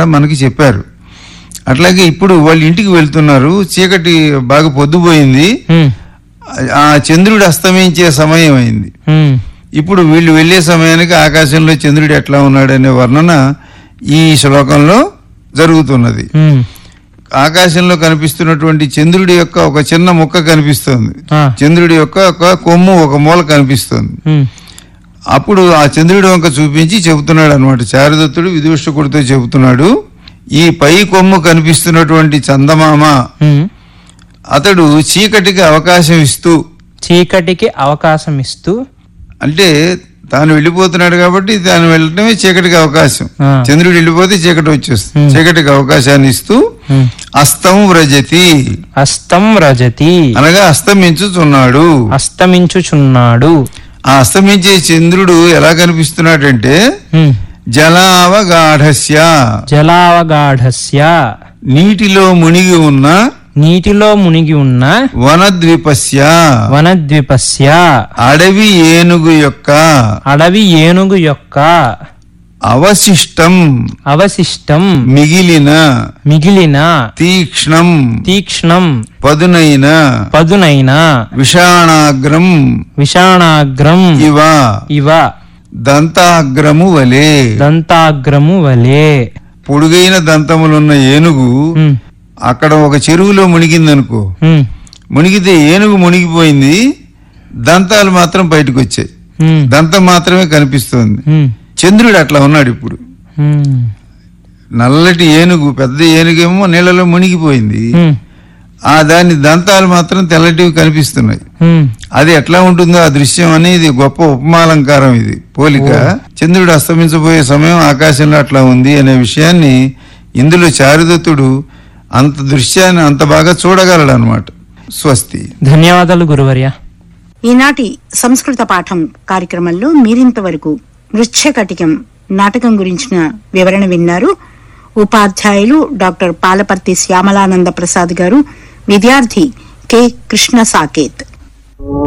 మనకి చెప్పారు అట్లాగే ఇప్పుడు వాళ్ళ ఇంటికి వెళ్తున్నారు చీకటి బాగా పొద్దుపోయింది ఉమ్, ఆ చంద్రుడు అస్తమించే సమయం అయింది ఉమ్, ఇప్పుడు వీళ్ళు వెళ్లే సమయానికి ఆకాశంలో చంద్రుడు ఎట్లా ఉన్నాడనే వర్ణన ఈ శ్లోకంలో జరుగుతున్నది ఉమ్, ఆకాశంలో కనిపిస్తున్నటువంటి చంద్రుడి యొక్క ఒక చిన్న ముక్క కనిపిస్తుంది ఆ, చంద్రుడి యొక్క ఒక కొమ్ము ఒక మూల కనిపిస్తుంది ఉమ్, అప్పుడు ఆ చంద్రుడి వంక చూపించి చెబుతున్నాడు అనమాట చారుదత్తుడు విదూషకుడితో చెబుతున్నాడు ఈ పై కొమ్ము కనిపిస్తున్నటువంటి చందమామ ఉమ్. అతడు చీకటికి అవకాశం ఇస్తూ చీకటికి అవకాశం ఇస్తూ అంటే తాను వెళ్ళిపోతున్నాడు కాబట్టి తాను వెళ్ళటమే చీకటికి అవకాశం ఆ. చంద్రుడు వెళ్ళిపోతే చీకటి వచ్చేస్తుంది Hmm. చీకటికి అవకాశాన్ని ఇస్తూ ఉమ్, అస్తం వ్రజతి అస్తం రజతి అనగా అస్తమించుచున్నాడు అస్తమించుచున్నాడు ఆ అస్తమించే చంద్రుడు ఎలా కనిపిస్తున్నాడంటే ఉమ్, జలావగాఢస్య జలావగాఢస్య నీటిలో మునిగి ఉన్న నీటిలో మునిగి ఉన్న వనద్వీపస్య వనద్వీపస్య అడవి ఏనుగు యొక్క అడవి ఏనుగు యొక్క అవశిష్టం అవశిష్టం మిగిలిన మిగిలిన తీక్ష్ణం తీక్ష్ణం పదునైన పదునైన విషాణాగ్రం విషాణాగ్రం ఇవ ఇవ దంతాగ్రము వలె దంతాగ్రము వలె పొడుగైన దంతములున్న ఏనుగు ఉమ్, అక్కడ ఒక చెరువులో మునిగిందనుకో ఉమ్, మునిగితే ఏనుగు మునిగిపోయింది దంతాలు మాత్రం బయటకు వచ్చాయి ఉమ్, దంతం మాత్రమే కనిపిస్తోంది ఉమ్, చంద్రుడు అట్లా ఉన్నాడు ఇప్పుడు ఉమ్, నల్లటి ఏనుగు పెద్ద ఏనుగేమో నీళ్ళలో మునిగిపోయింది ఉమ్, ఆ దాని దంతాలు మాత్రం తెల్లటివి కనిపిస్తున్నాయి ఉమ్, అది ఎట్లా ఉంటుందో ఆ దృశ్యం అనేది గొప్ప ఉపమాలంకారం ఇది పోలిక చంద్రుడు అస్తమించబోయే సమయం ఆకాశంలో అట్లా ఉంది అనే విషయాన్ని ఇందులో చారుదత్తుడు అంత దృశ్యాన్ని అంత బాగా చూడగలడు అనమాట స్వస్తి ధన్యవాదాలు గురువర్య ఈనాటి సంస్కృత పాఠం కార్యక్రమంలో మీరింతవరకు మృచ్ఛకటికం నాటకం గురించిన వివరణ విన్నారు ఉపాధ్యాయులు డాక్టర్ పాలపర్తి శ్యామలానంద ప్రసాద్ గారు విద్యార్థి కె కృష్ణ సాకేత్